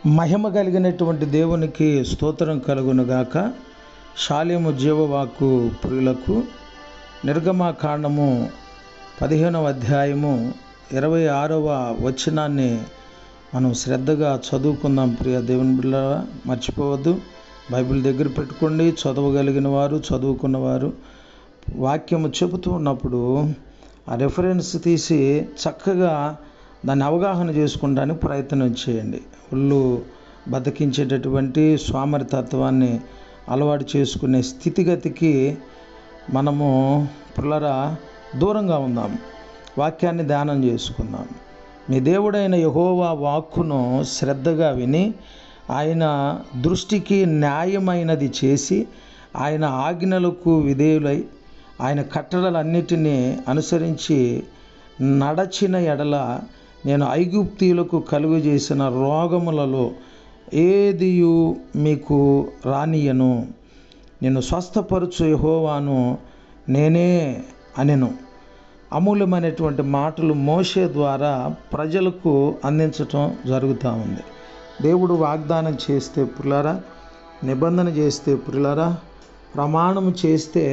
మహిమ కలిగినటువంటి దేవునికి స్తోత్రం కలుగునుగాక శాలేము జీవవాకు ప్రియులకు నిర్గమాకాండము పదిహేనవ అధ్యాయము ఇరవై ఆరవ వచనాన్ని మనం శ్రద్ధగా చదువుకుందాం ప్రియ దేవుని బిడ్డ మర్చిపోవద్దు బైబిల్ దగ్గర పెట్టుకోండి చదవగలిగిన వారు చదువుకున్నవారు వాక్యము చెబుతూ ఉన్నప్పుడు ఆ రెఫరెన్స్ తీసి చక్కగా దాన్ని అవగాహన చేసుకోవడానికి ప్రయత్నం చేయండి ఒళ్ళు బతికించేటటువంటి స్వామరితత్వాన్ని అలవాటు చేసుకునే స్థితిగతికి మనము పిల్లరా దూరంగా ఉందాం వాక్యాన్ని ధ్యానం చేసుకుందాం మీ దేవుడైన యహోవా వాక్కును శ్రద్ధగా విని ఆయన దృష్టికి న్యాయమైనది చేసి ఆయన ఆజ్ఞలకు విధేయులై ఆయన కట్టడలన్నిటినీ అనుసరించి నడచిన ఎడల నేను ఐగుప్తీయులకు కలుగు చేసిన రోగములలో ఏదియు మీకు రానియను నేను స్వస్థపరచు యహోవాను నేనే అనెను అమూల్యమైనటువంటి మాటలు మోసే ద్వారా ప్రజలకు అందించటం జరుగుతూ ఉంది దేవుడు వాగ్దానం చేస్తే పులారా నిబంధన చేస్తే పులారా ప్రమాణం చేస్తే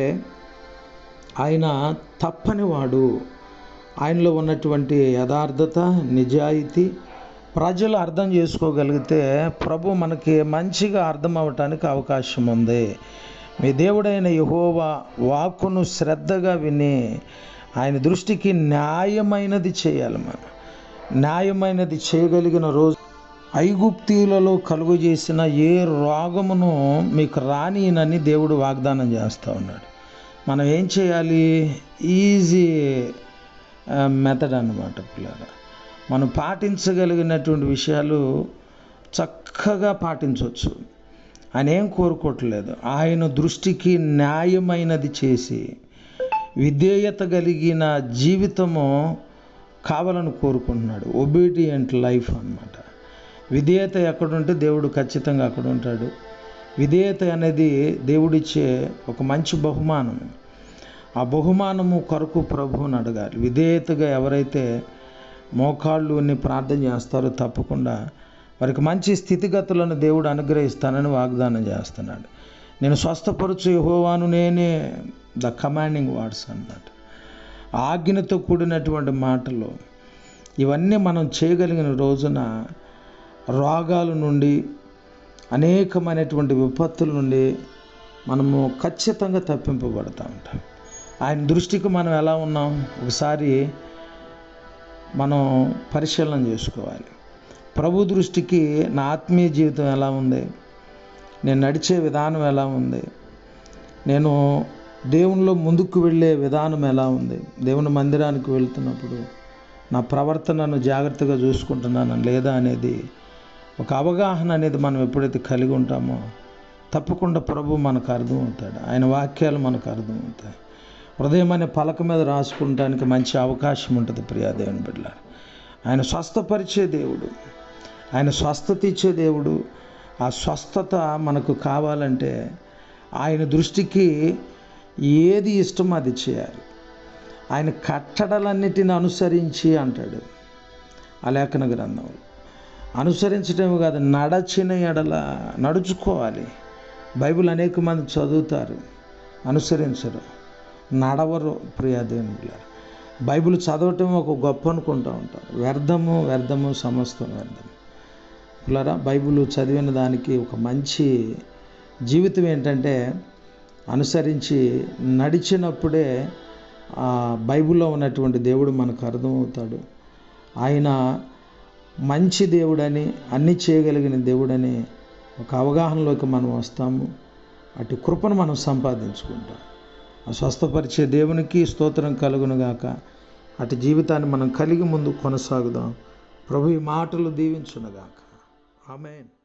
ఆయన తప్పని వాడు ఆయనలో ఉన్నటువంటి యథార్థత నిజాయితీ ప్రజలు అర్థం చేసుకోగలిగితే ప్రభు మనకి మంచిగా అర్థం అవ్వటానికి అవకాశం ఉంది మీ దేవుడైన యహోవా వాక్కును శ్రద్ధగా విని ఆయన దృష్టికి న్యాయమైనది చేయాలి మనం న్యాయమైనది చేయగలిగిన రోజు ఐగుప్తీయులలో కలుగు చేసిన ఏ రోగమును మీకు రానియనని దేవుడు వాగ్దానం చేస్తూ ఉన్నాడు మనం ఏం చేయాలి ఈజీ మెథడ్ అన్నమాట పిల్లల మనం పాటించగలిగినటువంటి విషయాలు చక్కగా పాటించవచ్చు ఆయన ఏం కోరుకోవట్లేదు ఆయన దృష్టికి న్యాయమైనది చేసి విధేయత కలిగిన జీవితము కావాలని కోరుకుంటున్నాడు ఒబీడియంట్ లైఫ్ అన్నమాట విధేయత ఎక్కడుంటే దేవుడు ఖచ్చితంగా అక్కడ ఉంటాడు విధేయత అనేది దేవుడిచ్చే ఒక మంచి బహుమానం ఆ బహుమానము కొరకు ప్రభువుని అడగాలి విధేయతగా ఎవరైతే మోకాళ్ళు అని ప్రార్థన చేస్తారో తప్పకుండా వారికి మంచి స్థితిగతులను దేవుడు అనుగ్రహిస్తానని వాగ్దానం చేస్తున్నాడు నేను స్వస్థపరచు యహోవాను నేనే ద కమాండింగ్ వర్డ్స్ అన్నమాట ఆజ్ఞతో కూడినటువంటి మాటలు ఇవన్నీ మనం చేయగలిగిన రోజున రోగాల నుండి అనేకమైనటువంటి విపత్తుల నుండి మనము ఖచ్చితంగా తప్పింపబడతా ఉంటాం ఆయన దృష్టికి మనం ఎలా ఉన్నాం ఒకసారి మనం పరిశీలన చేసుకోవాలి ప్రభు దృష్టికి నా ఆత్మీయ జీవితం ఎలా ఉంది నేను నడిచే విధానం ఎలా ఉంది నేను దేవునిలో ముందుకు వెళ్ళే విధానం ఎలా ఉంది దేవుని మందిరానికి వెళ్తున్నప్పుడు నా ప్రవర్తనను జాగ్రత్తగా చూసుకుంటున్నాను లేదా అనేది ఒక అవగాహన అనేది మనం ఎప్పుడైతే కలిగి ఉంటామో తప్పకుండా ప్రభు మనకు అర్థమవుతాడు ఆయన వాక్యాలు మనకు అర్థమవుతాయి హృదయం అనే పలక మీద రాసుకుంటానికి మంచి అవకాశం ఉంటుంది ప్రియా దేవుని బిడ్డ ఆయన స్వస్థపరిచే దేవుడు ఆయన స్వస్థత ఇచ్చే దేవుడు ఆ స్వస్థత మనకు కావాలంటే ఆయన దృష్టికి ఏది ఇష్టమో అది చేయాలి ఆయన కట్టడలన్నిటిని అనుసరించి అంటాడు ఆ లేఖన గ్రంథం అనుసరించడమే కాదు నడచిన ఎడల నడుచుకోవాలి బైబిల్ అనేక మంది చదువుతారు అనుసరించరు నడవరు ప్రియాదేవుని పిల్లలు బైబిల్ చదవటం ఒక గొప్ప అనుకుంటూ ఉంటారు వ్యర్థము వ్యర్థము సమస్తం వ్యర్థం పిల్లరా బైబిల్ చదివిన దానికి ఒక మంచి జీవితం ఏంటంటే అనుసరించి నడిచినప్పుడే ఆ బైబిల్లో ఉన్నటువంటి దేవుడు మనకు అర్థమవుతాడు ఆయన మంచి దేవుడని అన్ని చేయగలిగిన దేవుడని ఒక అవగాహనలోకి మనం వస్తాము అటు కృపను మనం సంపాదించుకుంటాం ఆ స్వస్థపరిచే దేవునికి స్తోత్రం కలుగునుగాక అటు జీవితాన్ని మనం కలిగి ముందు కొనసాగుదాం ప్రభు ఈ మాటలు దీవించునుగాక ఆమెన్